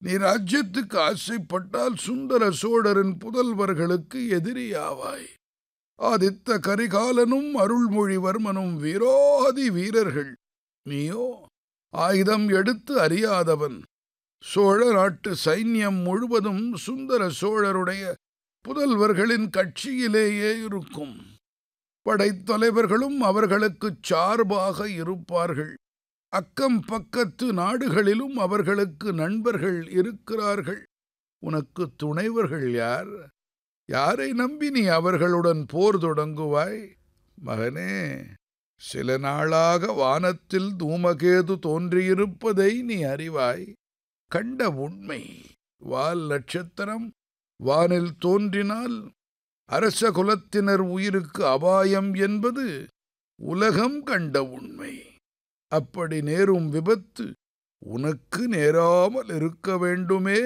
நீ ராஜ்யத்துக்கு ஆசைப்பட்டால் சுந்தர சோழரின் புதல்வர்களுக்கு எதிரியாவாய் ஆதித்த கரிகாலனும் அருள்மொழிவர்மனும் வீரோதி வீரர்கள் நீயோ ஆயுதம் எடுத்து அறியாதவன் சோழ நாட்டு சைன்யம் முழுவதும் சுந்தர சோழருடைய புதல்வர்களின் கட்சியிலேயே இருக்கும் படைத்தலைவர்களும் அவர்களுக்குச் சார்பாக இருப்பார்கள் அக்கம் பக்கத்து நாடுகளிலும் அவர்களுக்கு நண்பர்கள் இருக்கிறார்கள் உனக்கு துணைவர்கள் யார் யாரை நம்பி நீ அவர்களுடன் போர் தொடங்குவாய் மகனே சில நாளாக வானத்தில் தூமகேது தோன்றியிருப்பதை நீ அறிவாய் கண்ட உண்மை வால் நட்சத்திரம் வானில் தோன்றினால் அரச குலத்தினர் உயிருக்கு அபாயம் என்பது உலகம் கண்ட உண்மை அப்படி நேரும் விபத்து உனக்கு நேராமல் இருக்க வேண்டுமே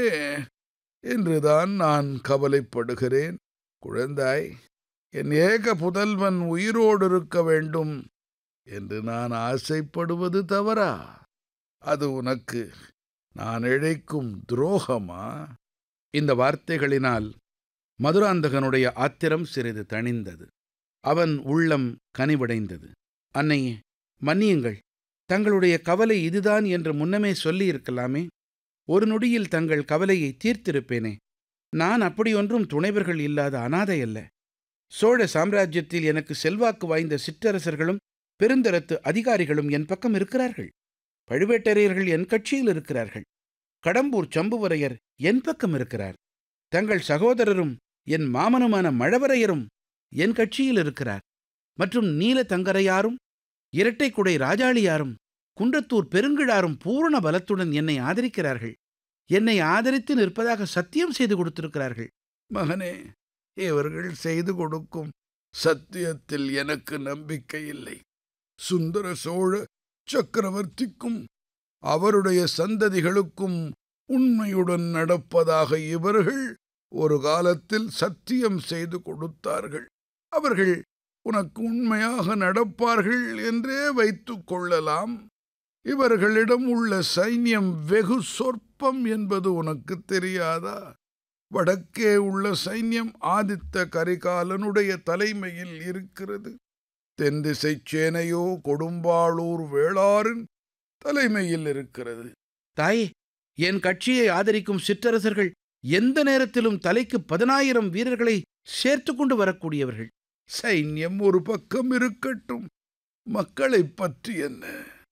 என்றுதான் நான் கவலைப்படுகிறேன் குழந்தாய் என் ஏக புதல்வன் உயிரோடு இருக்க வேண்டும் என்று நான் ஆசைப்படுவது தவறா அது உனக்கு நான் இழைக்கும் துரோகமா இந்த வார்த்தைகளினால் மதுராந்தகனுடைய ஆத்திரம் சிறிது தணிந்தது அவன் உள்ளம் கனிவடைந்தது அன்னையே மன்னியுங்கள் தங்களுடைய கவலை இதுதான் என்று முன்னமே சொல்லியிருக்கலாமே ஒரு நொடியில் தங்கள் கவலையை தீர்த்திருப்பேனே நான் அப்படியொன்றும் துணைவர்கள் இல்லாத அனாதை அல்ல சோழ சாம்ராஜ்யத்தில் எனக்கு செல்வாக்கு வாய்ந்த சிற்றரசர்களும் பெருந்தரத்து அதிகாரிகளும் என் பக்கம் இருக்கிறார்கள் பழுவேட்டரையர்கள் என் கட்சியில் இருக்கிறார்கள் கடம்பூர் சம்புவரையர் என் பக்கம் இருக்கிறார் தங்கள் சகோதரரும் என் மாமனுமான மழவரையரும் என் கட்சியில் இருக்கிறார் மற்றும் நீல தங்கரையாரும் இரட்டைக்குடை ராஜாளியாரும் குன்றத்தூர் பெருங்கிழாரும் பூரண பலத்துடன் என்னை ஆதரிக்கிறார்கள் என்னை ஆதரித்து நிற்பதாக சத்தியம் செய்து கொடுத்திருக்கிறார்கள் மகனே இவர்கள் செய்து கொடுக்கும் சத்தியத்தில் எனக்கு நம்பிக்கை இல்லை சுந்தர சோழ சக்கரவர்த்திக்கும் அவருடைய சந்ததிகளுக்கும் உண்மையுடன் நடப்பதாக இவர்கள் ஒரு காலத்தில் சத்தியம் செய்து கொடுத்தார்கள் அவர்கள் உனக்கு உண்மையாக நடப்பார்கள் என்றே வைத்துக் கொள்ளலாம் இவர்களிடம் உள்ள சைன்யம் வெகு சொற்பம் என்பது உனக்கு தெரியாதா வடக்கே உள்ள சைன்யம் ஆதித்த கரிகாலனுடைய தலைமையில் இருக்கிறது தென் திசை சேனையோ கொடும்பாளூர் வேளாரின் தலைமையில் இருக்கிறது தாயே என் கட்சியை ஆதரிக்கும் சிற்றரசர்கள் எந்த நேரத்திலும் தலைக்கு பதினாயிரம் வீரர்களை சேர்த்து கொண்டு வரக்கூடியவர்கள் சைன்யம் ஒரு பக்கம் இருக்கட்டும் மக்களைப் பற்றி என்ன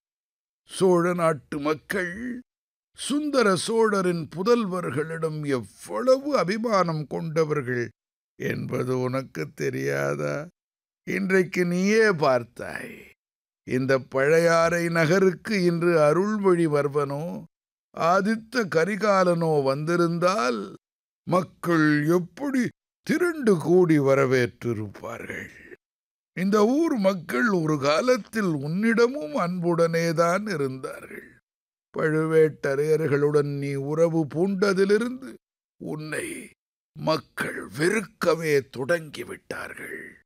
சோழ நாட்டு மக்கள் சுந்தர சோழரின் புதல்வர்களிடம் எவ்வளவு அபிமானம் கொண்டவர்கள் என்பது உனக்கு தெரியாதா இன்றைக்கு நீயே பார்த்தாய் இந்த பழையாறை நகருக்கு இன்று அருள்மொழிவர்மனோ ஆதித்த கரிகாலனோ வந்திருந்தால் மக்கள் எப்படி திரண்டு கூடி வரவேற்றிருப்பார்கள் இந்த ஊர் மக்கள் ஒரு காலத்தில் உன்னிடமும் அன்புடனேதான் இருந்தார்கள் பழுவேட்டரையர்களுடன் நீ உறவு பூண்டதிலிருந்து உன்னை மக்கள் வெறுக்கவே தொடங்கிவிட்டார்கள்